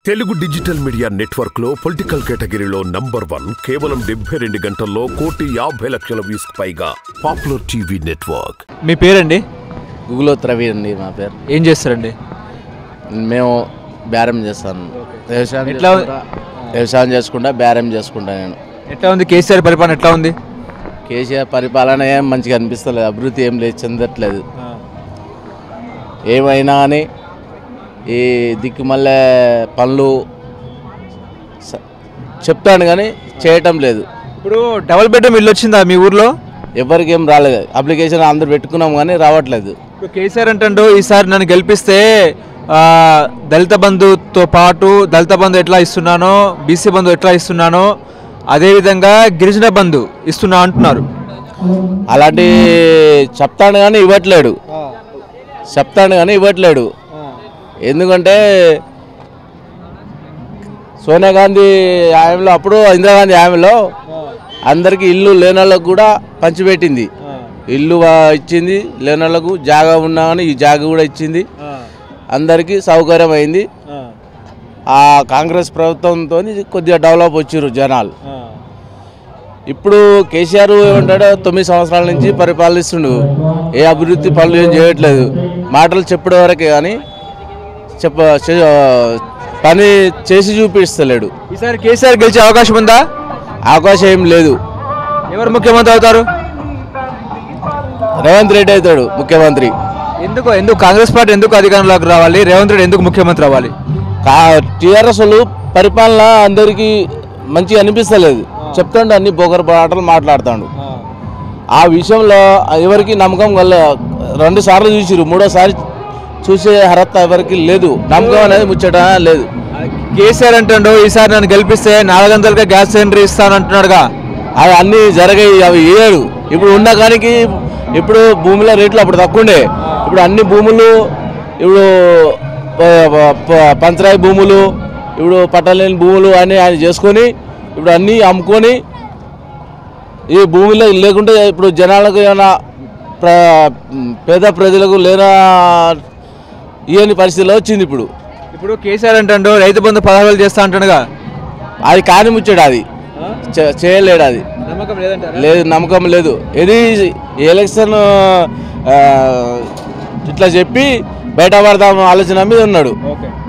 Telugu digital media network లో political కేటగిరీలో number one కేవలం డెబ్బై రెండు గంటల్లో కోటి యాభై లక్షల వ్యూస్ పైగా పాపులర్ టీవీ నెట్వర్క్ మీ పేరండి గూగుల్లో రవి అండి మా పేరు ఏం చేస్తారండి మేము బేరం చేస్తాను వ్యవసాయం ఎట్లా- చేసుకుంటా వ్యవసాయం చేసుకుంటా బేరం చేసుకుంటా నేను ఎట్లా ఉంది కేసీఆర్ పరిపాలన ఎట్లా ఉంది కేసీఆర్ పరిపాలన ఏం మంచిగా అనిపిస్తలేదు అభివృద్ధి ఏం లేదు చెందట్లేదు ఏమైనా అని ఈ దిక్కుమల్లే పనులు స- చెప్తాను కానీ చేయటం లేదు ఇప్పుడు డబుల్ బెడ్రూమ్ ఇల్లు వచ్చిందా మీ ఊర్లో ఎవరికి ఏం రాలేదు అప్లికేషన్ అందరు పెట్టుకున్నాం కానీ రావట్లేదు ఇప్పుడు కేసీఆర్ అంటాడు ఈసారి నన్ను గెలిపిస్తే ఆ, దళిత బంధుతో పాటు దళిత బంధు ఎట్లా ఇస్తున్నానో బీసీ బంధు ఎట్లా ఇస్తున్నానో అదేవిధంగా గిరిజన బంధు ఇస్తున్నా అంటున్నారు అలాంటి చెప్తాను కానీ ఇవ్వట్లేడు చెప్తాను కానీ ఇవ్వట్లేడు ఎందుకంటే సోనియా గాంధీ హామీలో అప్పుడు ఇందిరాగాంధీ హామీలో అందరికీ ఇల్లు లేని వాళ్ళకు కూడా పంచిపెట్టింది ఇల్లు వా- ఇచ్చింది లేని వాళ్ళకు జాగా ఉన్నా కానీ ఈ జాగా కూడా ఇచ్చింది అందరికీ సౌకర్యం అయింది ఆ కాంగ్రెస్ ప్రభుత్వంతో కొద్దిగా డెవలప్ వచ్చారు జనాలు ఇప్పుడు కేసీఆర్ ఏమంటాడో తొమ్మిది సంవత్సరాల నుంచి పరిపాలిస్తుండు ఏ అభివృద్ధి పనులు ఏం చేయట్లేదు మాటలు చెప్పడం వరకే కానీ చెప్ప చే- పని చేసి చూపిస్తలేడు ఈసారి కేసీఆర్ గెలిచే అవకాశం ఉందా అవకాశం ఏం లేదు ఎవరు ముఖ్యమంత్రి అవుతారు రేవంత్ రెడ్డి అవుతాడు ముఖ్యమంత్రి ఎందుకు ఎందుకు కాంగ్రెస్ పార్టీ ఎందుకు అధికారంలోకి రావాలి రేవంత్ రెడ్డి ఎందుకు ముఖ్యమంత్రి అవ్వాలి కా టీఆర్ఎస్ వాళ్ళు పరిపాలన అందరికీ మంచిగా అనిపిస్తలేదు చెప్తాడు అన్ని బొగరు మాటలు మాట్లాడుతాడు ఆ విషయంలో ఎవరికి నమ్మకం కల రెండు సార్లు చూసిరు మూడోసారి చూసే అర్హత ఎవరికి లేదు నమ్మకం అనేది ముచ్చట లేదు కేసీఆర్ అంటాడు ఈసారి నన్ను గెలిపిస్తే నాలుగు వందలుగా గ్యాస్ సిలిండర్ ఇస్తానంటున్నాడుగా అవి అన్నీ జరిగాయి అవి వేయడు ఇప్పుడు ఉన్న కానికి ఇప్పుడు భూమిలో రేట్లు అప్పుడు తక్కువ ఉండే ఇప్పుడు అన్ని భూములు ఇప్పుడు ప- ప- ప- పంచరాయి భూములు ఇప్పుడు పట్టలేని భూములు అన్నీ ఆయన చేసుకొని ఇప్పుడు అన్నీ అమ్ముకొని ఈ భూమిలో లేకుంటే ఇప్పుడు జనాలకు ఏమైనా ప్ర పేద ప్రజలకు లేనా ఇయని పరిస్థితిలో వచ్చింది ఇప్పుడు ఇప్పుడు కేసీఆర్ అంటాడు రైతు బంధు పదహారు వేలు చేస్తా అంటాడుగా అది కాని ముచ్చాడు అది చే- చేయలేడు అది నమ్మకం లేదంటారా లేదు నమ్మకం లేదు ఇది ఎలక్షన్ ఆ, ఇట్లా చెప్పి బయట పడదాం ఆలోచన మీద ఉన్నాడు ఓకే